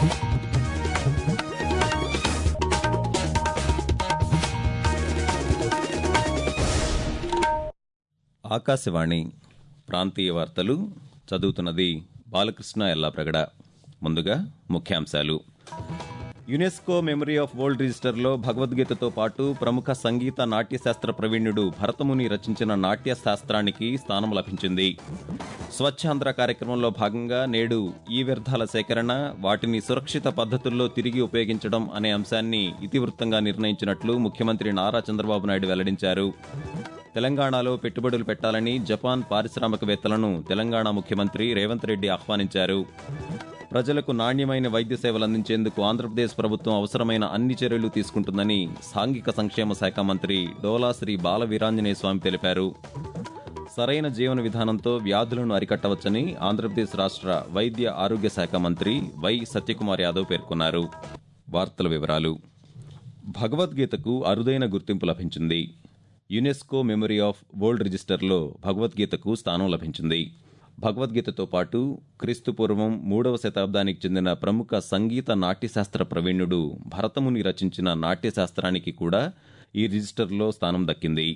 ఆకాశవాణి ప్రాంతీయ వార్తలు చదువుతున్నది బాలకృష్ణ ఎల్లాప్రగడ ముందుగా ముఖ్యాంశాలు యునెస్కో మెమరీ ఆఫ్ వరల్డ్ రిజిస్టర్లో భగవద్గీతతో పాటు ప్రముఖ సంగీత నాట్యశాస్త్ర ప్రవీణుడు భరతముని రచించిన నాట్య శాస్త్రానికి స్థానం లభించింది స్వచ్ఛాంధ్ర కార్యక్రమంలో భాగంగా నేడు ఈ వ్యర్థాల సేకరణ వాటిని సురక్షిత పద్ధతుల్లో తిరిగి ఉపయోగించడం అనే అంశాన్ని ఇతివృత్తంగా నిర్ణయించినట్లు ముఖ్యమంత్రి నారా చంద్రబాబు నాయుడు వెల్లడించారు తెలంగాణలో పెట్టుబడులు పెట్టాలని జపాన్ పారిశ్రామికవేత్తలను తెలంగాణ ముఖ్యమంత్రి రేవంత్ రెడ్డి ఆహ్వానించారు ప్రజలకు నాణ్యమైన వైద్య సేవలు అందించేందుకు ఆంధ్రప్రదేశ్ ప్రభుత్వం అవసరమైన అన్ని చర్యలు తీసుకుంటుందని సాంఘిక సంక్షేమ శాఖ మంత్రి డోలా శ్రీ బాల వీరాంజనేయ స్వామి తెలిపారు సరైన జీవన విధానంతో వ్యాధులను అరికట్టవచ్చని ఆంధ్రప్రదేశ్ రాష్ట్ర వైద్య ఆరోగ్య శాఖ మంత్రి వై సత్యకుమార్ యాదవ్ పేర్కొన్నారు వార్తల వివరాలు భగవద్గీతకు అరుదైన గుర్తింపు లభించింది యునెస్కో మెమరీ ఆఫ్ వరల్డ్ రిజిస్టర్లో భగవద్గీతకు స్థానం లభించింది భగవద్గీతతో పాటు క్రీస్తు పూర్వం మూడవ శతాబ్దానికి చెందిన ప్రముఖ సంగీత నాట్యశాస్త్ర ప్రవీణుడు భరతముని రచించిన నాట్యశాస్త్రానికి కూడా ఈ రిజిస్టర్లో స్థానం దక్కింది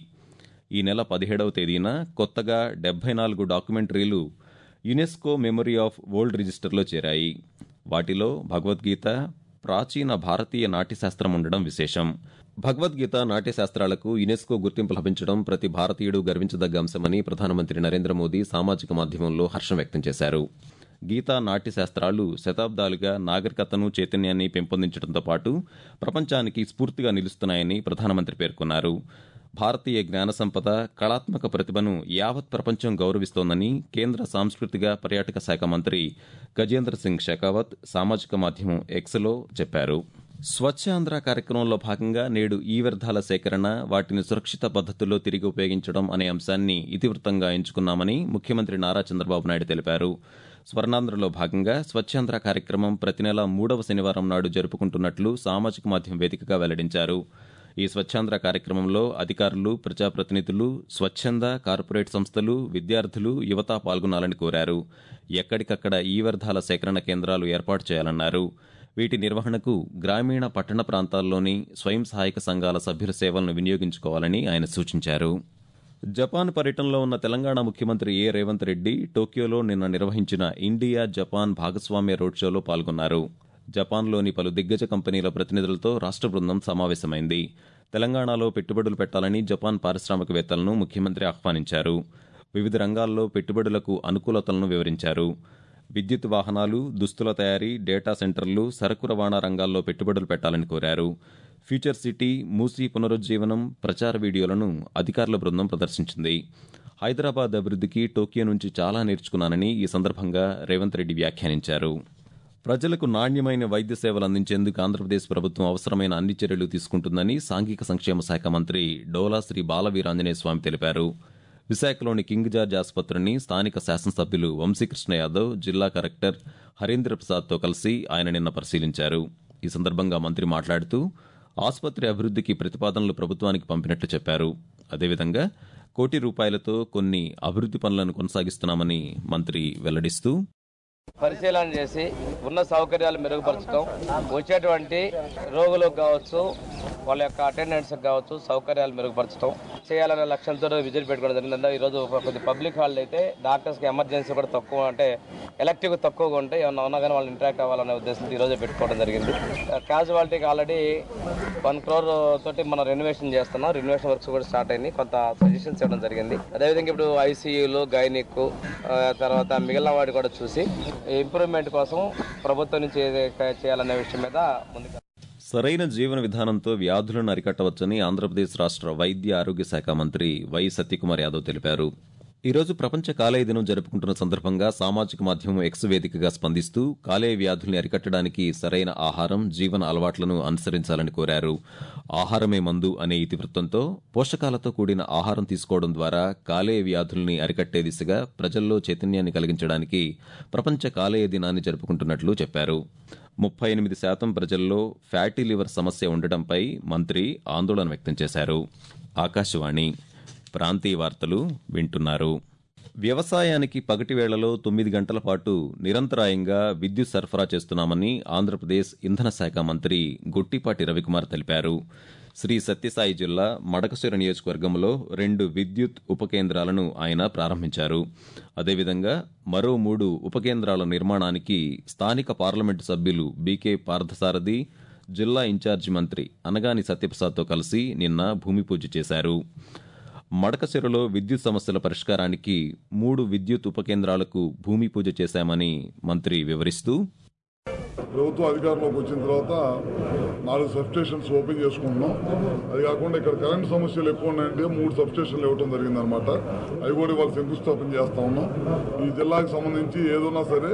ఈ నెల పదిహేడవ తేదీన కొత్తగా డెబ్బై నాలుగు డాక్యుమెంటరీలు యునెస్కో మెమరీ ఆఫ్ వరల్డ్ రిజిస్టర్లో చేరాయి వాటిలో భగవద్గీత ప్రాచీన భారతీయ నాట్యశాస్త్రం ఉండడం విశేషం భగవద్గీత నాట్యశాస్త్రాలకు యునెస్కో గుర్తింపు లభించడం ప్రతి భారతీయుడు గర్వించదగ్గ అంశమని ప్రధానమంత్రి నరేంద్ర మోదీ సామాజిక మాధ్యమంలో హర్షం వ్యక్తం చేశారు గీతా నాట్యశాస్త్రాలు శతాబ్దాలుగా నాగరికతను చైతన్యాన్ని పెంపొందించడంతో పాటు ప్రపంచానికి స్ఫూర్తిగా నిలుస్తున్నాయని ప్రధానమంత్రి పేర్కొన్నారు భారతీయ జ్ఞాన సంపద కళాత్మక ప్రతిభను యావత్ ప్రపంచం గౌరవిస్తోందని కేంద్ర సాంస్కృతిక పర్యాటక శాఖ మంత్రి గజేంద్ర సింగ్ షెకావత్ సామాజిక మాధ్యమం ఎక్స్లో చెప్పారు స్వచ్ఛ ఆంధ్ర కార్యక్రమంలో భాగంగా నేడు ఈ వ్యర్థాల సేకరణ వాటిని సురక్షిత పద్ధతుల్లో తిరిగి ఉపయోగించడం అనే అంశాన్ని ఇతివృత్తంగా ఎంచుకున్నామని ముఖ్యమంత్రి నారా చంద్రబాబు నాయుడు తెలిపారు స్వర్ణాంధ్రలో భాగంగా స్వచ్ఛాంధ్ర కార్యక్రమం ప్రతి నెల మూడవ శనివారం నాడు జరుపుకుంటున్నట్లు సామాజిక మాధ్యమం వేదికగా వెల్లడించారు ఈ స్వచ్ఛాంధ్ర కార్యక్రమంలో అధికారులు ప్రజాప్రతినిధులు స్వచ్ఛంద కార్పొరేట్ సంస్థలు విద్యార్థులు యువత పాల్గొనాలని కోరారు ఎక్కడికక్కడ ఈ వ్యర్థాల సేకరణ కేంద్రాలు ఏర్పాటు చేయాలన్నారు వీటి నిర్వహణకు గ్రామీణ పట్టణ ప్రాంతాల్లోని స్వయం సహాయక సంఘాల సభ్యుల సేవలను వినియోగించుకోవాలని ఆయన సూచించారు జపాన్ పర్యటనలో ఉన్న తెలంగాణ ముఖ్యమంత్రి ఏ రేవంత్ రెడ్డి టోక్యోలో నిన్న నిర్వహించిన ఇండియా జపాన్ భాగస్వామ్య రోడ్ షోలో పాల్గొన్నారు జపాన్లోని పలు దిగ్గజ కంపెనీల ప్రతినిధులతో రాష్ట్ర బృందం సమావేశమైంది తెలంగాణలో పెట్టుబడులు పెట్టాలని జపాన్ పారిశ్రామికవేత్తలను ముఖ్యమంత్రి ఆహ్వానించారు వివిధ రంగాల్లో పెట్టుబడులకు అనుకూలతలను వివరించారు విద్యుత్ వాహనాలు దుస్తుల తయారీ డేటా సెంటర్లు సరకు రవాణా రంగాల్లో పెట్టుబడులు పెట్టాలని కోరారు ఫ్యూచర్ సిటీ మూసీ పునరుజ్జీవనం ప్రచార వీడియోలను అధికారుల బృందం ప్రదర్శించింది హైదరాబాద్ అభివృద్ధికి టోక్యో నుంచి చాలా నేర్చుకున్నానని ఈ సందర్భంగా రేవంత్ రెడ్డి వ్యాఖ్యానించారు ప్రజలకు నాణ్యమైన వైద్య సేవలు అందించేందుకు ఆంధ్రప్రదేశ్ ప్రభుత్వం అవసరమైన అన్ని చర్యలు తీసుకుంటుందని సాంఘిక సంక్షేమ శాఖ మంత్రి డోలా శ్రీ బాలవీరాంజనేయ స్వామి తెలిపారు విశాఖలోని కింగ్ జార్జ్ ఆసుపత్రిని స్థానిక శాసనసభ్యులు వంశీకృష్ణ యాదవ్ జిల్లా కలెక్టర్ హరీంద్ర ప్రసాద్తో కలిసి ఆయన నిన్న పరిశీలించారు ఈ సందర్భంగా మంత్రి మాట్లాడుతూ ఆసుపత్రి అభివృద్ధికి ప్రతిపాదనలు ప్రభుత్వానికి పంపినట్లు చెప్పారు అదేవిధంగా కోటి రూపాయలతో కొన్ని అభివృద్ధి పనులను కొనసాగిస్తున్నామని మంత్రి వెల్లడిస్తూ పరిశీలన చేసి ఉన్న సౌకర్యాలు మెరుగుపరచడం వచ్చేటువంటి రోగులకు కావచ్చు వాళ్ళ యొక్క అటెండెన్స్ కావచ్చు సౌకర్యాలు మెరుగుపరచడం చేయాలనే లక్ష్యంతో విజిట్ పెట్టుకోవడం జరిగింది ఈరోజు కొద్ది పబ్లిక్ హాల్ అయితే డాక్టర్స్కి ఎమర్జెన్సీ కూడా తక్కువ అంటే ఎలక్టివ్ తక్కువగా ఉంటే ఏమన్నా ఉన్నా కానీ వాళ్ళు ఇంటరాక్ట్ అవ్వాలనే ఉద్దేశంతో ఈరోజు పెట్టుకోవడం జరిగింది క్యాజువాలిటీకి ఆల్రెడీ వన్ క్రోర్ తోటి మనం రెనోవేషన్ చేస్తున్నాం రెనోవేషన్ వర్క్స్ కూడా స్టార్ట్ అయింది కొంత సజెషన్స్ ఇవ్వడం జరిగింది అదేవిధంగా ఇప్పుడు ఐసీయూలు గైనిక్ తర్వాత మిగిలిన వాటి కూడా చూసి ఇంప్రూవ్మెంట్ కోసం ప్రభుత్వం నుంచి ఏది చేయాలనే విషయం మీద ముందుకు సరైన జీవన విధానంతో వ్యాధులను అరికట్టవచ్చని ఆంధ్రప్రదేశ్ రాష్ట్ర వైద్య ఆరోగ్య శాఖ మంత్రి వై సత్యకుమార్ యాదవ్ తెలిపారు ఈరోజు ప్రపంచ కాలేయ దినం జరుపుకుంటున్న సందర్భంగా సామాజిక మాధ్యమం ఎక్స్ వేదికగా స్పందిస్తూ కాలేయ వ్యాధుల్ని అరికట్టడానికి సరైన ఆహారం జీవన అలవాట్లను అనుసరించాలని కోరారు ఆహారమే మందు అనే ఇతివృత్తంతో పోషకాలతో కూడిన ఆహారం తీసుకోవడం ద్వారా కాలేయ వ్యాధుల్ని అరికట్టే దిశగా ప్రజల్లో చైతన్యాన్ని కలిగించడానికి ప్రపంచ కాలేయ దినాన్ని జరుపుకుంటున్నట్లు చెప్పారు ముప్పై ఎనిమిది శాతం ప్రజల్లో ఫ్యాటీ లివర్ సమస్య ఉండటంపై మంత్రి ఆందోళన వ్యక్తం చేశారు ఆకాశవాణి ప్రాంతీయ వార్తలు వింటున్నారు వ్యవసాయానికి పగటి వేళలో తొమ్మిది గంటల పాటు నిరంతరాయంగా విద్యుత్ సరఫరా చేస్తున్నామని ఆంధ్రప్రదేశ్ ఇంధన శాఖ మంత్రి గొట్టిపాటి రవికుమార్ తెలిపారు శ్రీ సత్యసాయి జిల్లా మడకశిర నియోజకవర్గంలో రెండు విద్యుత్ ఉపకేంద్రాలను ఆయన ప్రారంభించారు అదేవిధంగా మరో మూడు ఉపకేంద్రాల నిర్మాణానికి స్థానిక పార్లమెంటు సభ్యులు బీకే పార్థసారథి జిల్లా ఇన్ఛార్జి మంత్రి అనగాని సత్యప్రసాద్తో కలిసి నిన్న భూమి పూజ చేశారు మడకశిరలో విద్యుత్ సమస్యల పరిష్కారానికి మూడు విద్యుత్ ఉపకేంద్రాలకు భూమి పూజ చేశామని మంత్రి వివరిస్తూ ప్రభుత్వం అధికారంలోకి వచ్చిన తర్వాత నాలుగు సబ్ స్టేషన్స్ ఓపెన్ చేసుకుంటున్నాం అది కాకుండా ఇక్కడ కరెంట్ సమస్యలు ఎక్కువ ఉన్నాయంటే మూడు సబ్ స్టేషన్లు ఇవ్వడం జరిగింది అనమాట అవి కూడా ఇవాళ శంకుస్థాపన చేస్తా ఉన్నాం ఈ జిల్లాకు సంబంధించి ఏదున్నా సరే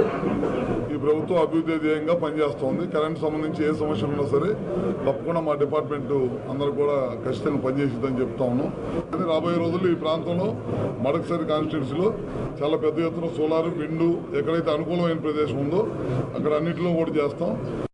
ఈ ప్రభుత్వం అభివృద్ధి ధ్యేయంగా పనిచేస్తోంది కరెంట్ సంబంధించి ఏ సమస్యలు ఉన్నా సరే తప్పకుండా మా డిపార్ట్మెంట్ అందరూ కూడా ఖచ్చితంగా పనిచేసిద్దని చెప్తా ఉన్నాం కానీ రాబోయే రోజుల్లో ఈ ప్రాంతంలో మడకసరి కాన్స్టిట్యున్సీలో చాలా పెద్ద ఎత్తున సోలార్ విండు ఎక్కడైతే అనుకూలమైన ప్రదేశం ఉందో అక్కడ అన్నింటిలో కూడా చేస్తాం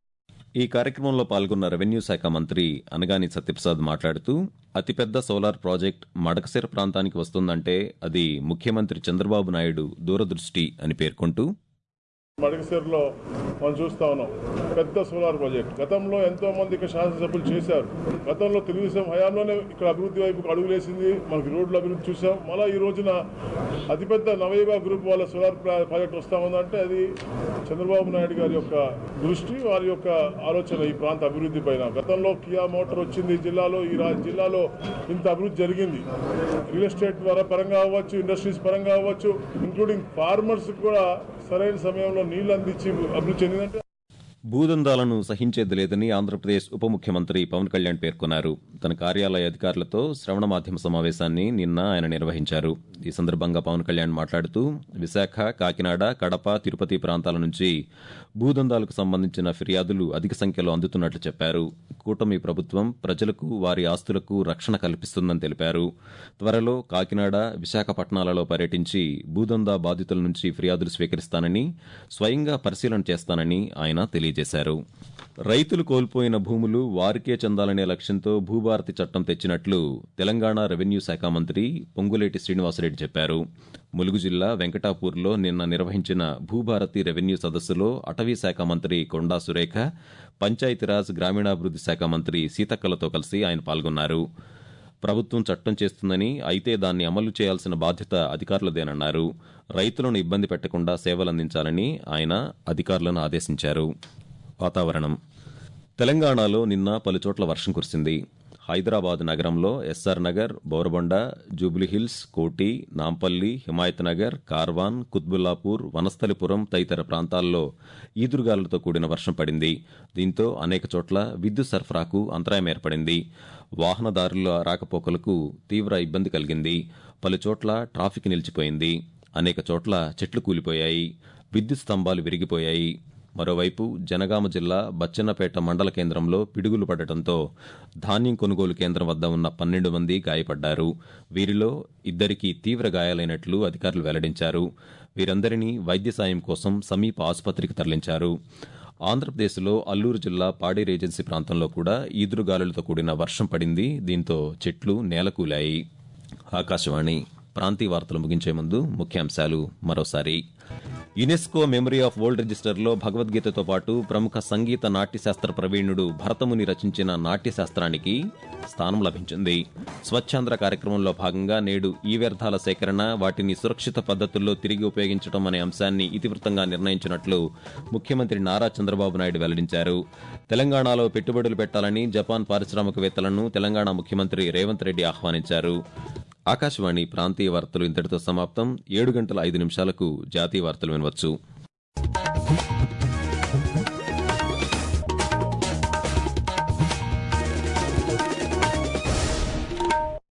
ఈ కార్యక్రమంలో పాల్గొన్న రెవెన్యూ శాఖ మంత్రి అనగాని సత్యప్రసాద్ మాట్లాడుతూ అతిపెద్ద సోలార్ ప్రాజెక్ట్ మడకశిర ప్రాంతానికి వస్తుందంటే అది ముఖ్యమంత్రి చంద్రబాబు నాయుడు దూరదృష్టి అని పేర్కొంటూ మడకసిరిలో మనం చూస్తా ఉన్నాం పెద్ద సోలార్ ప్రాజెక్ట్ గతంలో ఎంతో మంది ఇక్కడ శాసనసభ్యులు చేశారు గతంలో తెలుగుదేశం హయాంలోనే ఇక్కడ అభివృద్ధి వైపుకు అడుగులేసింది మనకి రోడ్లు అభివృద్ధి చూసాం మళ్ళీ ఈ రోజున అతిపెద్ద నవయుగ గ్రూప్ వాళ్ళ సోలార్ ప్రా- ప్రాజెక్ట్ వస్తా ఉందంటే అది చంద్రబాబు నాయుడు గారి యొక్క దృష్టి వారి యొక్క ఆలోచన ఈ ప్రాంత అభివృద్ధి పైన గతంలో కియా మోటార్ వచ్చింది ఈ జిల్లాలో ఈ రా- జిల్లాలో ఇంత అభివృద్ధి జరిగింది రియల్ ఎస్టేట్ ద్వారా పరంగా అవ్వచ్చు ఇండస్ట్రీస్ పరంగా అవ్వచ్చు ఇంక్లూడింగ్ ఫార్మర్స్ కూడా సరైన సమయంలో నీళ్లు అందించి అభివృద్ధి చెందిందంటే భూదందాలను సహించేది లేదని ఆంధ్రప్రదేశ్ ఉప ముఖ్యమంత్రి పవన్ కళ్యాణ్ పేర్కొన్నారు తన కార్యాలయ అధికారులతో శ్రవణ మాధ్యమ సమావేశాన్ని నిన్న ఆయన నిర్వహించారు ఈ సందర్భంగా పవన్ కళ్యాణ్ మాట్లాడుతూ విశాఖ కాకినాడ కడప తిరుపతి ప్రాంతాల నుంచి భూదందాలకు సంబంధించిన ఫిర్యాదులు అధిక సంఖ్యలో అందుతున్నట్లు చెప్పారు కూటమి ప్రభుత్వం ప్రజలకు వారి ఆస్తులకు రక్షణ కల్పిస్తుందని తెలిపారు త్వరలో కాకినాడ విశాఖపట్నాలలో పర్యటించి భూదందా బాధితుల నుంచి ఫిర్యాదులు స్వీకరిస్తానని స్వయంగా పరిశీలన చేస్తానని ఆయన తెలియజేశారు రైతులు కోల్పోయిన భూములు వారికే చెందాలనే లక్ష్యంతో భూభారతి చట్టం తెచ్చినట్లు తెలంగాణ రెవెన్యూ శాఖ మంత్రి పొంగులేటి శ్రీనివాసరెడ్డి చెప్పారు ములుగు జిల్లా వెంకటాపూర్లో నిన్న నిర్వహించిన భూభారతి రెవెన్యూ సదస్సులో అటవీ శాఖ మంత్రి కొండా సురేఖ పంచాయతీరాజ్ గ్రామీణాభివృద్ధి శాఖ మంత్రి సీతక్కలతో కలిసి ఆయన పాల్గొన్నారు ప్రభుత్వం చట్టం చేస్తుందని అయితే దాన్ని అమలు చేయాల్సిన బాధ్యత అధికారులదేనన్నారు రైతులను ఇబ్బంది పెట్టకుండా సేవలందించాలని ఆయన అధికారులను ఆదేశించారు వాతావరణం తెలంగాణలో నిన్న పలుచోట్ల వర్షం కురిసింది హైదరాబాద్ నగరంలో ఎస్ఆర్ నగర్ బోరబండ జూబ్లీహిల్స్ కోటి నాంపల్లి హిమాయత్ నగర్ కార్వాన్ కుత్బుల్లాపూర్ వనస్థలిపురం తదితర ప్రాంతాల్లో ఈదురుగాలులతో కూడిన వర్షం పడింది దీంతో అనేక చోట్ల విద్యుత్ సరఫరాకు అంతరాయం ఏర్పడింది వాహనదారుల రాకపోకలకు తీవ్ర ఇబ్బంది కలిగింది పలుచోట్ల ట్రాఫిక్ నిలిచిపోయింది అనేక చోట్ల చెట్లు కూలిపోయాయి విద్యుత్ స్తంభాలు విరిగిపోయాయి మరోవైపు జనగామ జిల్లా బచ్చన్నపేట మండల కేంద్రంలో పిడుగులు పడటంతో ధాన్యం కొనుగోలు కేంద్రం వద్ద ఉన్న పన్నెండు మంది గాయపడ్డారు వీరిలో ఇద్దరికి తీవ్ర గాయాలైనట్లు అధికారులు వెల్లడించారు వీరందరినీ వైద్య సాయం కోసం సమీప ఆసుపత్రికి తరలించారు ఆంధ్రప్రదేశ్లో అల్లూరు జిల్లా పాడేరు ఏజెన్సీ ప్రాంతంలో కూడా ఈదురుగాలులతో కూడిన వర్షం పడింది దీంతో చెట్లు నేలకూలాయి ఆకాశవాణి ప్రాంతీయ వార్తలు ముగించే ముందు ముఖ్యాంశాలు మరోసారి యునెస్కో మెమరీ ఆఫ్ వరల్డ్ రిజిస్టర్లో భగవద్గీతతో పాటు ప్రముఖ సంగీత నాట్యశాస్త్ర ప్రవీణుడు భరతముని రచించిన నాట్యశాస్త్రానికి స్థానం లభించింది స్వచ్ఛాంధ్ర కార్యక్రమంలో భాగంగా నేడు ఈ వ్యర్థాల సేకరణ వాటిని సురక్షిత పద్ధతుల్లో తిరిగి ఉపయోగించడం అనే అంశాన్ని ఇతివృత్తంగా నిర్ణయించినట్లు ముఖ్యమంత్రి నారా చంద్రబాబు నాయుడు వెల్లడించారు తెలంగాణలో పెట్టుబడులు పెట్టాలని జపాన్ పారిశ్రామికవేత్తలను తెలంగాణ ముఖ్యమంత్రి రేవంత్ రెడ్డి ఆహ్వానించారు ఆకాశవాణి ప్రాంతీయ వార్తలు ఇంతటితో సమాప్తం ఏడు గంటల ఐదు నిమిషాలకు జాతీయ వార్తలు వినవచ్చు